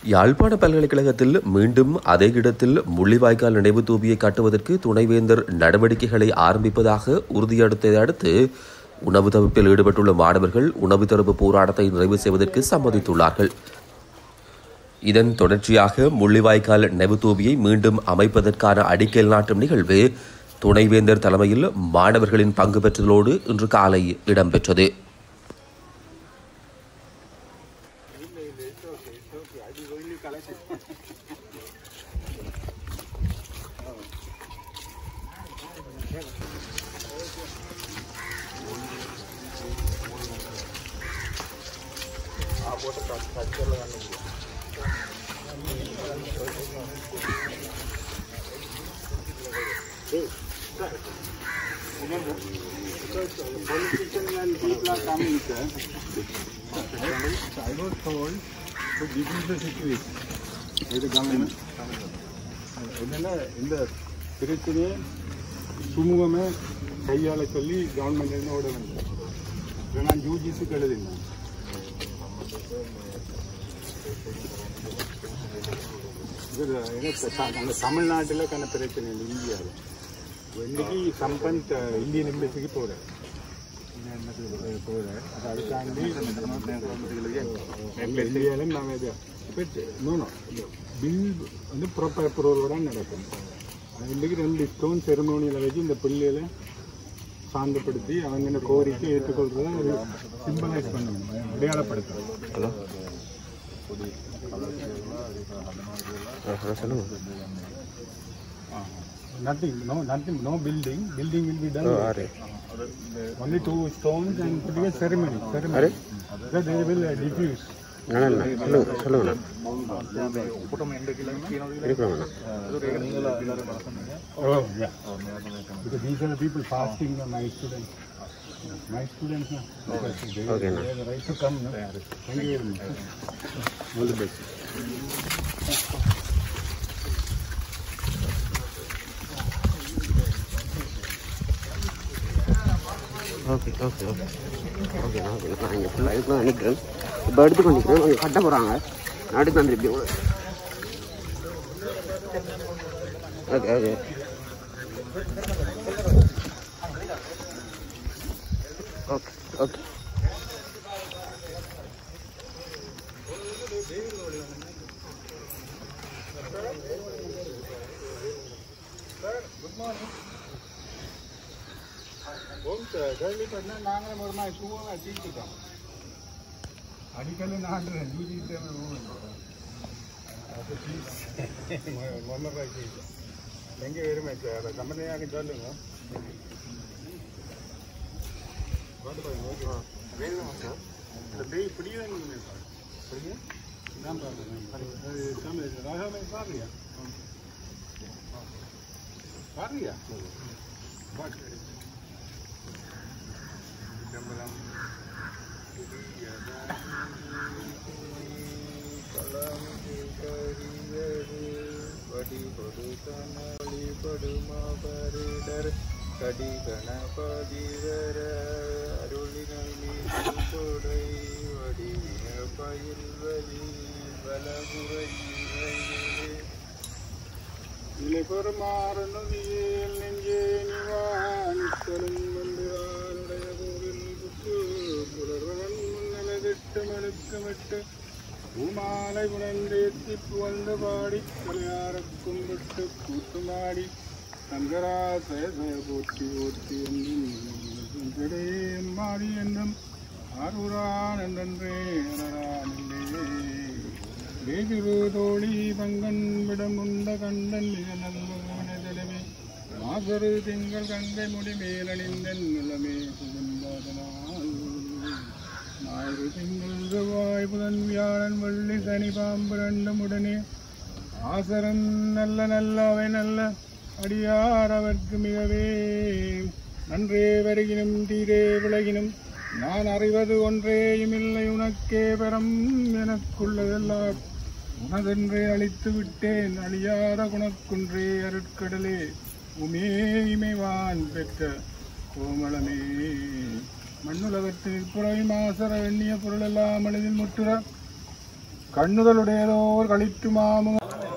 யாழ்ப்பாண பல்கலைக்கழகத்தில் மீண்டும் அதே இடத்தில் முள்ளிவாய்க்கால் நினைவு தூபியை கட்டுவதற்கு துணைவேந்தர் நடவடிக்கைகளை ஆரம்பிப்பதாக உறுதியளித்ததை அடுத்து உணவு தவிப்பில் ஈடுபட்டுள்ள மாணவர்கள் உணவு தரப்பு போராட்டத்தை நிறைவு செய்வதற்கு சம்மதித்துள்ளார்கள் இதன் தொடர்ச்சியாக முள்ளிவாய்க்கால் நினைவு தூபியை மீண்டும் அமைப்பதற்கான அடிக்கல் நாட்டும் நிகழ்வு துணைவேந்தர் தலைமையில் மாணவர்களின் பங்கு பெற்றதோடு இன்று காலை இடம்பெற்றது politicians and people are coming, sir. I was told to this is the situation. By the government. என்னன்னா இந்த பிரச்சனையை சுமூகமே கையாள சொல்லி கவர்மெண்ட் என்ன ஓட வேண்டும் இதை நான் யூஜிசிக்கு எழுதினேன் இது எனக்கு த- அந்த தமிழ்நாட்டில் கன பிரச்சனை இல்லை இந்தியாவில் இன்னைக்கு சம்பந்த் இந்தியன் எம்பசிக்கு போகிறேன் போகிறேன் அது அதுக்காண்டி இந்தியாவில் நாங்கள் இது இப்போ பில் வந்து ப்ராப்பர் அப்ரூவலோட நடக்கும் அது இன்னைக்கு ரெண்டு ஸ்டோன் செரமோனியில் வச்சு இந்த பிள்ளைகளை சாந்தப்படுத்தி அவங்க இந்த கோரிக்கை ஏற்றுக்கொள்றத ஒரு சிம்பலைஸ் பண்ணணும் அடையாளப்படுத்தணும் Nothing, no, nothing, no building. Building will be done. later. Only two stones and putting a ceremony. Ceremony. That they will uh, diffuse. Oh, yeah. Because these are the people fasting, uh, my students. My students, no? Because they, they have the right to come. No? Thank you very much. All the best. Okay okay okay okay okay நான் இங்கே ஃபுல்லாக இதுக்குள்ள தான் நிற்கிறேன் இப்போ எடுத்து கொண்டிருக்கிறேன் கொஞ்சம் கட்ட போகிறாங்க நாட்டுக்கு வந்து இப்படி இவ்வளோ ஓகே ஓகே ஓகே ஓகே கேள்விப்பட்டேன் நாங்களும் ஒரு மாதிரி சும்மா தீர்த்துட்டோம் அடிக்கடி நான் ஜூஜி முன்னூறு எங்கே வருமே சார் கம்பெனியாக சொல்லுங்க பார்த்து பாருங்க ஓகே வேணுமா சார் இந்த பேய் இப்படியே புரியுங்க நான் பாருங்க அது தமிழ் ராகாமே பாருங்க பாருங்க பாட்டு சிதம்பரம் கடி கணபதிவர அருளினை கொடை வடிவின பயில்வதி வலபுரை நிலை பெருமாறனுதியில் நெஞ்சே நிவான் சொல்லும் வந்து ஆருடைய கோவில் புத்து புலர்வன் முன்னலதிட்டு மழுக்கமிட்டு பூமாலை புனந்தேத்தி புகழ்ந்து பாடி தலையார கும்பிட்டு கூத்துமாடி சங்கராசய போற்றி போற்றி என்றும் மாறி என்றும் ஆரூரான் என்றே அனரானில்லே வேதிரு தோழி பங்கன் விடம் உண்ட கண்டன் மிக நல்லவே மாசரு திங்கள் கங்கை முடி மேலணிந்தன் நிலமே சுகம்பாதனால் ஞாயிறு திங்கள் செவ்வாய் புதன் வியாழன் வெள்ளி சனி பாம்பு ரெண்டும் உடனே ஆசரன் நல்ல நல்ல அவை நல்ல அடியார் அவர்க்கு மிகவே நன்றே வருகினும் தீரே விலகினும் நான் அறிவது ஒன்றேயும் இல்லை உனக்கே பெறம் எனக்குள்ளதெல்லாம் உனதென்றே அழித்து விட்டேன் அழியாத குணக்குன்றே அருட்கடலே உமே இமைவான் பெற்ற கோமளமே மண்ணுலகத்தில் புறவி மாசர எண்ணிய பொருளெல்லாம் மனதில் முற்றுற കണ്ണുകളുടേതോർ കളിറ്റുമാമ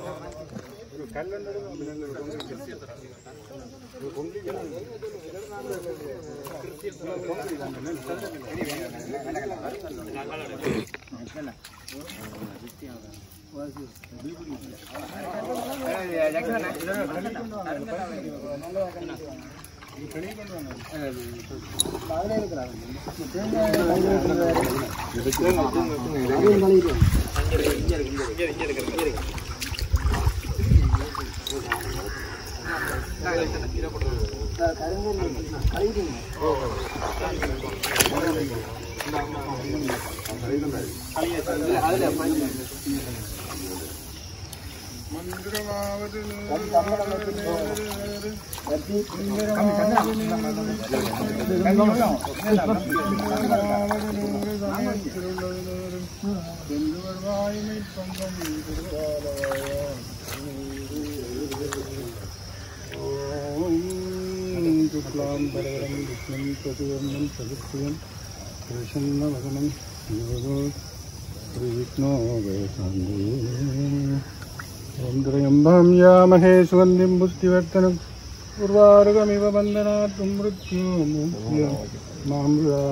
ത്രയംബം യാമഹേ സുഗന്ധിം ബുദ്ധിവർത്തനം ഉർവാരുകമിവ ബന്ധനാത്തും മൃത്യു മാം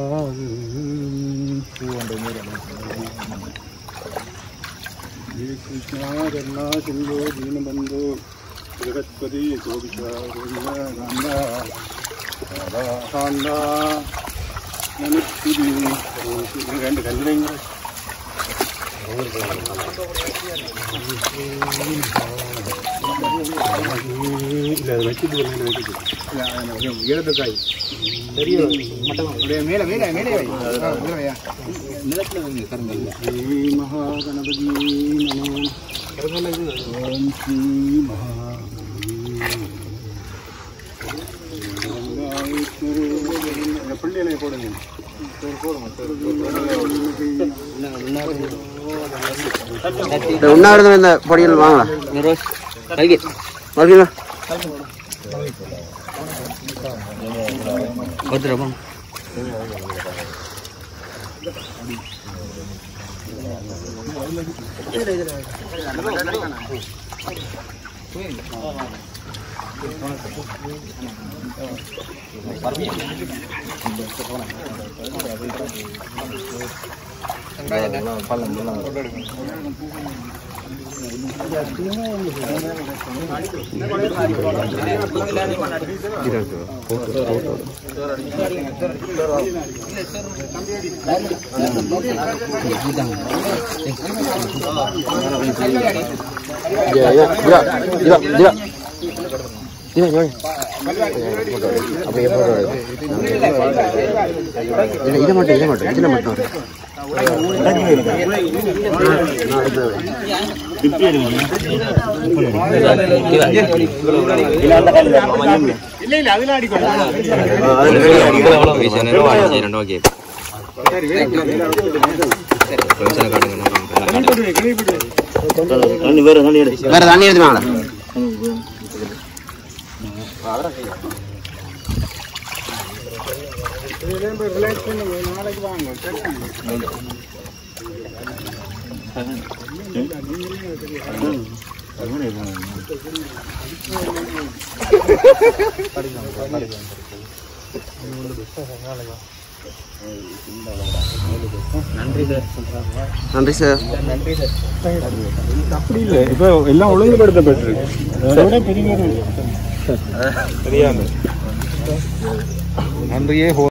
കൃഷ്ണാചരണ സിന്ധു ദീനബന്ധു ബൃഹസ്പതി രണ്ട് കല്ലിനെങ്കിലും இல்ல அதை வச்சுட்டு வரணும் வச்சுட்டு ஈரத்துக்காய் மேல மேல மேலே ஸ்ரீ மகாகணபதி நமோ ஓம் ஸ்ரீ மகா பிள்ளைகளை போடுங்க இந்த உண்ணாவிரதம் இந்த பொடிகள் வாங்கலாம் மறுபடியும் ஒருத்தர் இதை மட்டும் இதை மட்டும் இதில் மட்டும் இல்ல இல்ல அதுல அடிக்கணும் வேற தண்ணி எடுத்து வாங்க ரிலாக்ஸ் பண்ணுங்க நாளைக்கு வாங்க நன்றி சார் அப்படி இல்லை இப்போ எல்லாம் ஒழுங்குபடுத்தப்பட்டிருக்கு அதோட பெரிய ஒரு தெரியாது நன்றியே